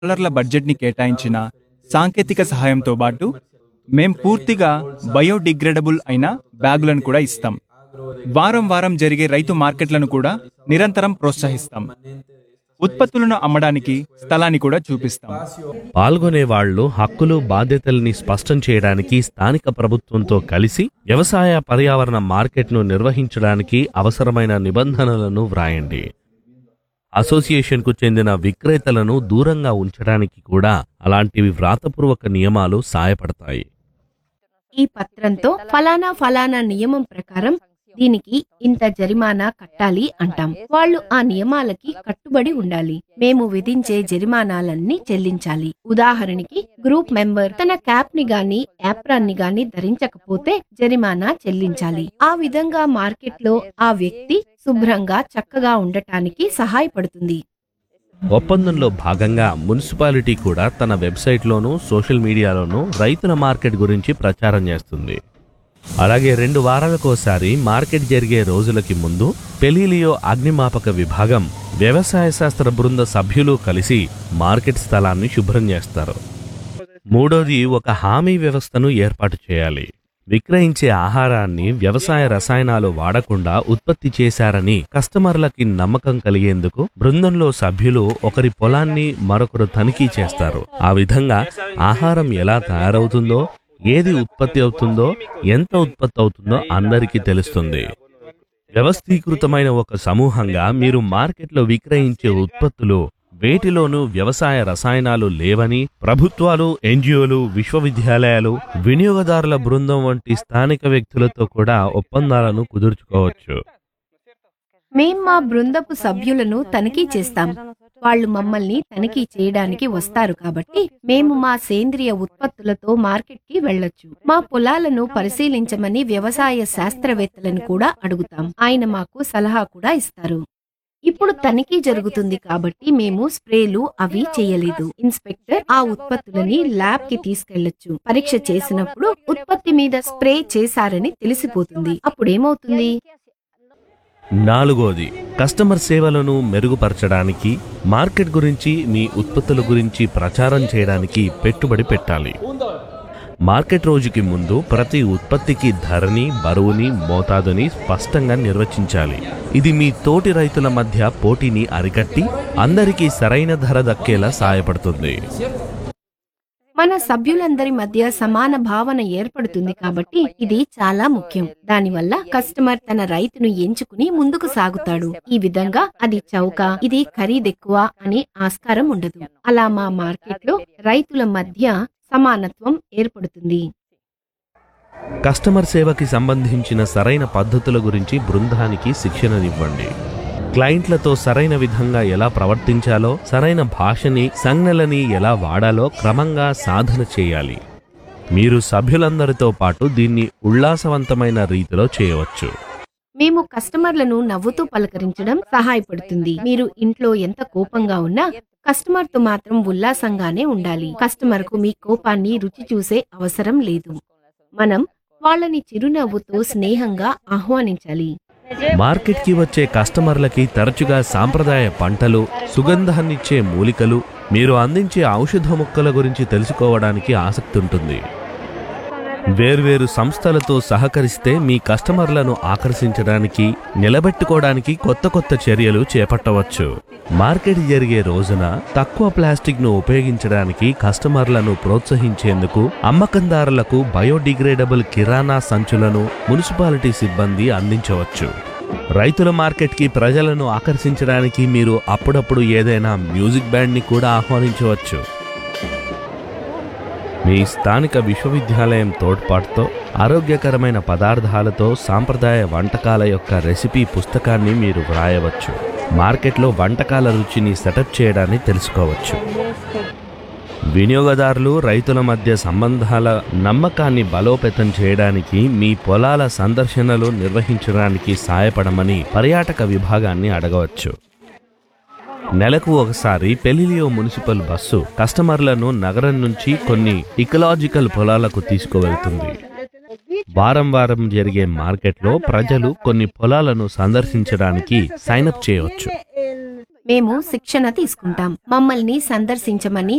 డాలర్ల బడ్జెట్ని కేటాయించిన సాంకేతిక సహాయంతో పాటు మేం పూర్తిగా బయోడిగ్రేడబుల్ అయిన బ్యాగులను కూడా ఇస్తాం వారం వారం జరిగే రైతు మార్కెట్లను కూడా నిరంతరం ప్రోత్సహిస్తాం ఉత్పత్తులను అమ్మడానికి స్థలాన్ని కూడా చూపిస్తాం పాల్గొనే వాళ్ళు హక్కులు బాధ్యతల్ని స్పష్టం చేయడానికి స్థానిక ప్రభుత్వంతో కలిసి వ్యవసాయ పర్యావరణ మార్కెట్ను నిర్వహించడానికి అవసరమైన నిబంధనలను వ్రాయండి అసోసియేషన్కు చెందిన విక్రేతలను దూరంగా ఉంచడానికి కూడా అలాంటివి వ్రాతపూర్వక నియమాలు సాయపడతాయి ఈ పత్రంతో ఫలానా ఫలానా నియమం ప్రకారం దీనికి ఇంత జరిమానా కట్టాలి అంటాం వాళ్ళు ఆ నియమాలకి కట్టుబడి ఉండాలి మేము విధించే జరిమానాలన్నీ చెల్లించాలి ఉదాహరణకి గ్రూప్ మెంబర్ తన క్యాప్ ని గాని యాప్రాన్ ని గాని ధరించకపోతే జరిమానా చెల్లించాలి ఆ విధంగా మార్కెట్ లో ఆ వ్యక్తి శుభ్రంగా చక్కగా ఉండటానికి సహాయపడుతుంది ఒప్పందంలో భాగంగా మున్సిపాలిటీ కూడా తన వెబ్సైట్లోనూ సోషల్ మీడియాలోనూ రైతుల మార్కెట్ గురించి ప్రచారం చేస్తుంది అలాగే రెండు వారాలకోసారి మార్కెట్ జరిగే రోజులకి ముందు పెలీలియో అగ్నిమాపక విభాగం వ్యవసాయ శాస్త్ర బృంద సభ్యులు కలిసి మార్కెట్ స్థలాన్ని శుభ్రం చేస్తారు మూడోది ఒక హామీ వ్యవస్థను ఏర్పాటు చేయాలి విక్రయించే ఆహారాన్ని వ్యవసాయ రసాయనాలు వాడకుండా ఉత్పత్తి చేశారని కస్టమర్లకి నమ్మకం కలిగేందుకు బృందంలో సభ్యులు ఒకరి పొలాన్ని మరొకరు తనిఖీ చేస్తారు ఆ విధంగా ఆహారం ఎలా తయారవుతుందో ఏది ఉత్పత్తి అవుతుందో ఎంత ఉత్పత్తి అవుతుందో అందరికీ తెలుస్తుంది వ్యవస్థీకృతమైన ఒక సమూహంగా మీరు మార్కెట్లో విక్రయించే ఉత్పత్తులు వేటిలోనూ వ్యవసాయ రసాయనాలు లేవని ప్రభుత్వాలు ఎన్జిఓలు విశ్వవిద్యాలయాలు వినియోగదారుల బృందం వంటి స్థానిక వ్యక్తులతో కూడా ఒప్పందాలను కుదుర్చుకోవచ్చు మేం మా బృందపు సభ్యులను తనిఖీ చేస్తాం వాళ్ళు మమ్మల్ని తనిఖీ చేయడానికి వస్తారు కాబట్టి మేము మా సేంద్రియ ఉత్పత్తులతో మార్కెట్కి వెళ్ళొచ్చు మా పొలాలను పరిశీలించమని వ్యవసాయ శాస్త్రవేత్తలను కూడా అడుగుతాం ఆయన మాకు సలహా కూడా ఇస్తారు ఇప్పుడు తనిఖీ జరుగుతుంది కాబట్టి మేము స్ప్రేలు అవి చేయలేదు ఇన్స్పెక్టర్ ఆ ఉత్పత్తులని ల్యాబ్ కి తీసుకెళ్లొచ్చు పరీక్ష చేసినప్పుడు ఉత్పత్తి మీద స్ప్రే చేశారని తెలిసిపోతుంది అప్పుడేమవుతుంది నాలుగోది కస్టమర్ సేవలను మెరుగుపరచడానికి మార్కెట్ గురించి మీ ఉత్పత్తుల గురించి ప్రచారం చేయడానికి పెట్టుబడి పెట్టాలి మార్కెట్ రోజుకి ముందు ప్రతి ఉత్పత్తికి ధరని బరువుని మోతాదుని స్పష్టంగా నిర్వచించాలి ఇది మీ తోటి రైతుల మధ్య పోటీని అరికట్టి అందరికీ సరైన ధర దక్కేలా సాయపడుతుంది మన సభ్యులందరి మధ్య సమాన భావన ఏర్పడుతుంది కాబట్టి ఇది చాలా ముఖ్యం దానివల్ల కస్టమర్ తన రైతును ఎంచుకుని ముందుకు సాగుతాడు ఈ విధంగా అది చౌక ఇది ఖరీదెక్కువ అని ఆస్కారం ఉండదు అలా మా మార్కెట్లో రైతుల మధ్య సమానత్వం ఏర్పడుతుంది కస్టమర్ సేవకి సంబంధించిన సరైన పద్ధతుల గురించి బృందానికి శిక్షణనివ్వండి క్లయింట్లతో సరైన విధంగా ఎలా ప్రవర్తించాలో సరైన భాషని సంజ్ఞలని ఎలా వాడాలో క్రమంగా సాధన చేయాలి మీరు సభ్యులందరితో పాటు దీన్ని ఉల్లాసవంతమైన రీతిలో చేయవచ్చు మేము కస్టమర్లను నవ్వుతూ పలకరించడం సహాయపడుతుంది మీరు ఇంట్లో ఎంత కోపంగా ఉన్నా కస్టమర్ తో మాత్రం ఉల్లాసంగానే ఉండాలి కస్టమర్ కు మీ కోపాన్ని రుచి చూసే అవసరం లేదు మనం వాళ్ళని చిరునవ్వుతో స్నేహంగా ఆహ్వానించాలి మార్కెట్కి వచ్చే కస్టమర్లకి తరచుగా సాంప్రదాయ పంటలు సుగంధాన్నిచ్చే మూలికలు మీరు అందించే ఔషధ మొక్కల గురించి తెలుసుకోవడానికి ఆసక్తి ఉంటుంది వేర్వేరు సంస్థలతో సహకరిస్తే మీ కస్టమర్లను ఆకర్షించడానికి నిలబెట్టుకోవడానికి కొత్త కొత్త చర్యలు చేపట్టవచ్చు మార్కెట్ జరిగే రోజున తక్కువ ప్లాస్టిక్ ను ఉపయోగించడానికి కస్టమర్లను ప్రోత్సహించేందుకు అమ్మకందారులకు బయోడిగ్రేడబుల్ కిరాణా సంచులను మున్సిపాలిటీ సిబ్బంది అందించవచ్చు రైతుల మార్కెట్కి ప్రజలను ఆకర్షించడానికి మీరు అప్పుడప్పుడు ఏదైనా మ్యూజిక్ బ్యాండ్ని కూడా ఆహ్వానించవచ్చు మీ స్థానిక విశ్వవిద్యాలయం తోడ్పాటుతో ఆరోగ్యకరమైన పదార్థాలతో సాంప్రదాయ వంటకాల యొక్క రెసిపీ పుస్తకాన్ని మీరు వ్రాయవచ్చు మార్కెట్లో వంటకాల రుచిని సెటప్ చేయడాన్ని తెలుసుకోవచ్చు వినియోగదారులు రైతుల మధ్య సంబంధాల నమ్మకాన్ని బలోపేతం చేయడానికి మీ పొలాల సందర్శనలు నిర్వహించడానికి సాయపడమని పర్యాటక విభాగాన్ని అడగవచ్చు నెలకు ఒకసారి పెలిలియో మున్సిపల్ బస్సు కస్టమర్లను నగరం నుంచి కొన్ని ఇకలాజికల్ పొలాలకు తీసుకువెళ్తుంది వారం వారం జరిగే మార్కెట్లో ప్రజలు కొన్ని పొలాలను సందర్శించడానికి సైనప్ చేయవచ్చు మేము శిక్షణ తీసుకుంటాం మమ్మల్ని సందర్శించమని